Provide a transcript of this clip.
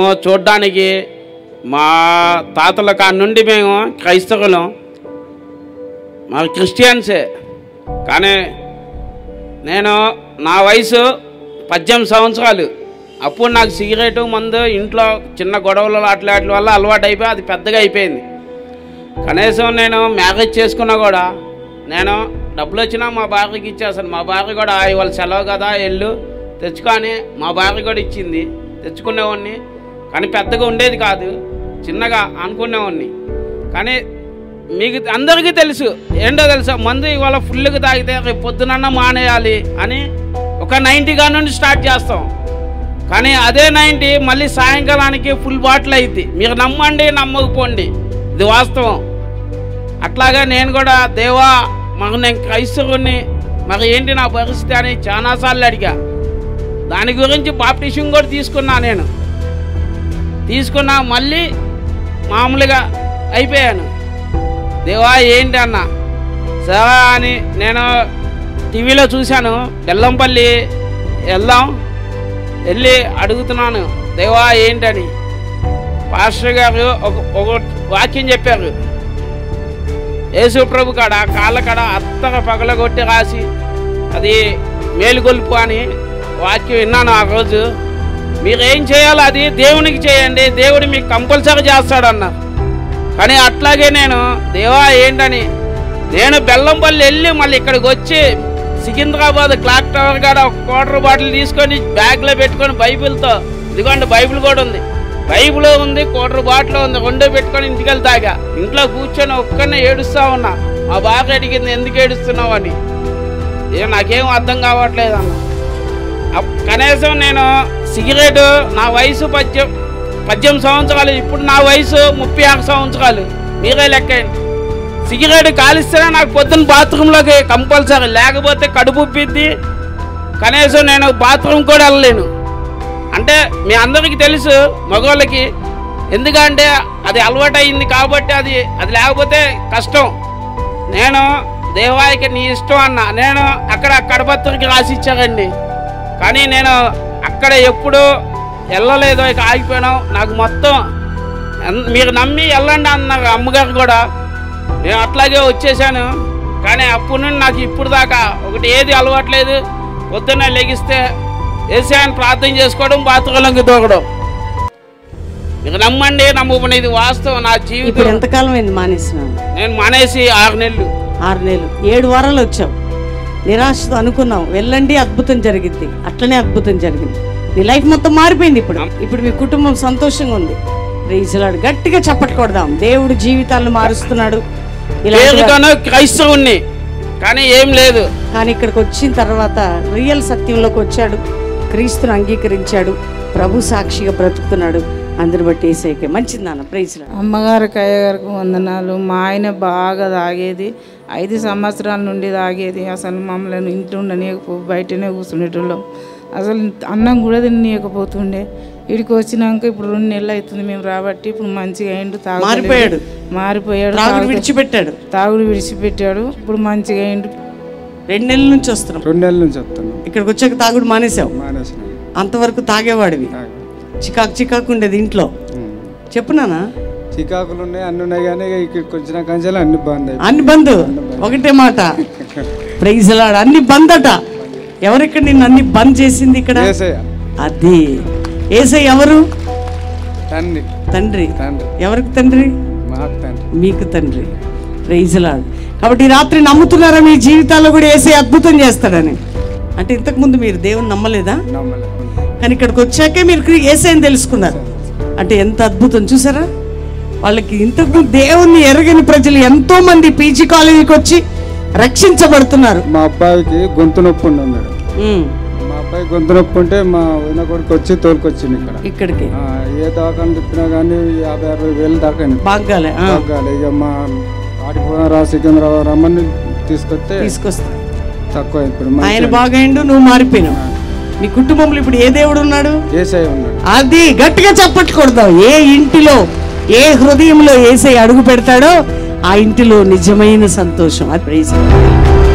చూడ్డానికి మా తాతల కాడ నుండి మేము క్రైస్తవులం మా క్రిస్టియన్సే కానీ నేను నా వయసు పద్దెనిమిది సంవత్సరాలు అప్పుడు నాకు సిగరెట్ మందు ఇంట్లో చిన్న గొడవలు అట్లా వాటి వల్ల అలవాటు అయిపోయి అది పెద్దగా అయిపోయింది కనీసం నేను మ్యారేజ్ చేసుకున్నా కూడా నేను డబ్బులు వచ్చినా మా భార్యకి ఇచ్చేస్తాను మా భార్య కూడా "ఆ, ఇవాళ సెలవు కదా వెళ్ళు తెచ్చుకొని మా భార్య కూడా ఇచ్చింది తెచ్చుకునేవాడిని కానీ పెద్దగా ఉండేది కాదు చిన్నగా అనుకునేవాడిని కానీ మీకు అందరికీ తెలుసు ఏంటో తెలుసా మందు ఇవాళ ఫుల్గా తాగితే రేపు పొద్దునన్నా మానేయాలి అని ఒక నైంటీగా నుండి స్టార్ట్ చేస్తాం కానీ అదే నైంటీ మళ్ళీ సాయంకాలానికి ఫుల్ బాటిల్ అయింది మీరు నమ్మండి నమ్మకపోండి ఇది వాస్తవం అట్లాగా నేను కూడా దేవా మాకు నేను క్రైస్తవుని మరి ఏంటి నా పరిస్థితి అని చాలాసార్లు అడిగా దాని గురించి బాప్టిషన్ కూడా తీసుకున్నా నేను తీసుకున్నా మళ్ళీ మామూలుగా అయిపోయాను దేవా ఏంటి అన్న సరే అని నేను టీవీలో చూశాను బెల్లంపల్లి వెళ్దాం వెళ్ళి అడుగుతున్నాను దేవా ఏంటని పాస్టర్ గారు ఒక ఒక వాక్యం చెప్పారు యేసు ప్రభు కాడ కాళ్ళ కాడ అత్తగా పగలగొట్టి రాసి అది మేలుగొల్పు అని వాక్యం విన్నాను ఆ రోజు మీరు ఏం చేయాలో అది దేవునికి చేయండి దేవుడు మీకు కంపల్సరీ చేస్తాడన్న కానీ అట్లాగే నేను దేవా ఏంటని నేను బెల్లంపల్లి వెళ్ళి మళ్ళీ ఇక్కడికి వచ్చి సికింద్రాబాద్ క్లాక్ టవర్ కాడ ఒక క్వార్టర్ బాటిల్ తీసుకొని బ్యాగ్లో పెట్టుకొని బైబిల్తో ఇదిగోండి బైబిల్ కూడా ఉంది బైబిల్ ఉంది క్వార్టర్ బాటిల్ ఉంది రెండో పెట్టుకొని ఇంటికి వెళ్తాగా ఇంట్లో కూర్చొని ఒక్కనే ఏడుస్తా ఉన్నా మా బాగా అడిగింది ఎందుకు ఏడుస్తున్నావు అని ఏ నాకేం అర్థం కావట్లేదు అన్న అప్- కనీసం నేను సిగరెట్ నా వయసు పద్దెం పద్దెనిమిది సంవత్సరాలు ఇప్పుడు నా వయసు ముప్పై ఆరు సంవత్సరాలు మీరే లెక్కండి సిగరెట్ కాలిస్తేనే నాకు పొద్దున్న బాత్రూంలోకి కంపల్సరీ లేకపోతే కడుపు ఉబ్బిద్ది కనీసం నేను బాత్రూమ్ కూడా వెళ్ళలేను అంటే మీ అందరికీ తెలుసు మగవాళ్ళకి ఎందుకంటే అది అలవాటు అయింది కాబట్టి అది అది లేకపోతే కష్టం నేను దేవాయికి నీ ఇష్టం అన్న నేను అక్కడ కడపత్రికి రాసి ఇచ్చారండి కానీ నేను అక్కడ ఎప్పుడు వెళ్ళలేదు ఇక ఆగిపోయినాం నాకు మొత్తం ఎన్- మీరు నమ్మి వెళ్ళండి అన్నారు అమ్మగారు కూడా నేను అట్లాగే వచ్చేసాను కానీ అప్పటి నుండి నాకు ఇప్పుడు దాకా ఒకటి ఏది అలవాట్లేదు పొద్దున్నే లెగిస్తే వేసాయని ప్రార్థన చేసుకోవడం బాత్రూంలోకి దూకడం మీకు నమ్మండి నమ్మకుండా ఇది వాస్తవం నా ఇప్పుడు జీవితం ఎంతకాలం అయింది మానేసినావు నేను మానేసి ఆరు నెలలు ఆరు నెలలు ఏడు వారాలు వచ్చావు నిరాశతో అనుకున్నావు వెళ్ళండి అద్భుతం జరిగింది అట్లనే అద్భుతం జరిగింది నీ లైఫ్ మొత్తం మారిపోయింది ఇప్పుడు ఇప్పుడు మీ కుటుంబం సంతోషంగా ఉంది రీజలాడు గట్టిగా చప్పట్లు కొడదాం దేవుడు జీవితాలను మారుస్తున్నాడు ఇలా పేరుగాను క్రైస్తవుణ్ణి కానీ ఏం లేదు కానీ ఇక్కడికి వచ్చిన తర్వాత రియల్ సత్యంలోకి వచ్చాడు క్రీస్తును అంగీకరించాడు ప్రభు సాక్షిగా బ్రతుకుతున్నాడు అందరి బట్టి ఏసైకే మంచిది నాన్న ప్రైజ్లా అమ్మగారికి అయ్యగారికి వందనాలు మా ఆయన బాగా తాగేది ఐదు సంవత్సరాల నుండి తాగేది అసలు మమ్మల్ని ఇంట్లో ఉండనీయకపో బయటనే కూర్చునేటోళ్ళం అసలు అన్నం కూడా తిననీయకపోతుండే ఇడికి వచ్చినాక ఇప్పుడు రెండు నెలలు అవుతుంది మేము రాబట్టి ఇప్పుడు మంచిగా అయిండు తాగు మారిపోయాడు. మారిపోయాడు త్రాగుడు తాగుడు- విడిచిపెట్టాడు తాగుడు విడిచిపెట్టాడు ఇప్పుడు మంచిగా అయిండు రెండు నెలల నుంచి వస్తున్నాం రెండు నెలల నుంచి చెప్తున్నాం ఇక్కడికి వచ్చాక తాగుడు మానేసావు మానేసిన అంతవరకు తాగేవాడివి చికాకు చికాకు ఉండేది ఇంట్లో చెప్పు నాన్న చికాకులు ఉన్నాయి అన్ని ఉన్నాయి కానీ ఇక ఇక్కడికి వచ్చిన కంచెలు అన్ని బంద్ అయిపోయి అన్ని బంద్ ఒకటే మాట ప్రైజ్ లాడ్ అన్ని బంద్ అట ఎవరిక్కడ నిన్ను అన్ని బంద్ చేసింది ఇక్కడ ఏసయ్య అది ఏసై ఎవరు తండ్రి తండ్రి తండ్రి ఎవరికి తండ్రి మాకు తండ్రి మీకు తండ్రి ప్రైజ్ లాడ్ కాబట్టి ఈ రాత్రి నమ్ముతున్నారా మీ జీవితాల్లో కూడా ఏసై అద్భుతం చేస్తాడని అంటే ఇంతకుముందు మీరు దేవుని నమ్మలేదా నమ్మలేదు కానీ ఇక్కడికి వచ్చాకే మీరు క్రీ- యేసయ్యని తెలుసుకున్నారు అంటే ఎంత అద్భుతం చూసారా వాళ్ళకి ఇంతకు దేవుణ్ణి ఎరగని ప్రజలు ఎంతో మంది పీజీ కాలేజీకి వచ్చి రక్షించబడుతున్నారు మా అబ్బాయికి గొంతు నొప్పి ఉండి ఉన్నాడు ఉమ్, మా అబ్బాయి గొంతు నొప్పి ఉంటే మా వదిన కొడుకు వచ్చి తోలుకొచ్చింది ఇక్కడ ఇక్కడికి ఆ, ఏ దవాఖాన తిప్పినా కానీ యాభై అరవై వేలు దాకా అయినాయి. బాగాలే ఆ, తగ్గాలి ఇక మా ఆడిపోయిన సికింద్రాబాద్ రమ్మని తీసుకొస్తే తీసుకొస్తా తక్కువ ఇప్పుడు ఆయన బాగైండు నువ్వు మారిపోయినావు నీ కుటుంబంలో ఇప్పుడు ఏ దేవుడు ఉన్నాడు ఏసఐ ఉన్నాడు అది గట్టిగా చప్పట్టుకూడదాం ఏ ఇంటిలో ఏ హృదయంలో ఏసై అడుగు పెడతాడో ఆ ఇంటిలో నిజమైన సంతోషం అది praise God.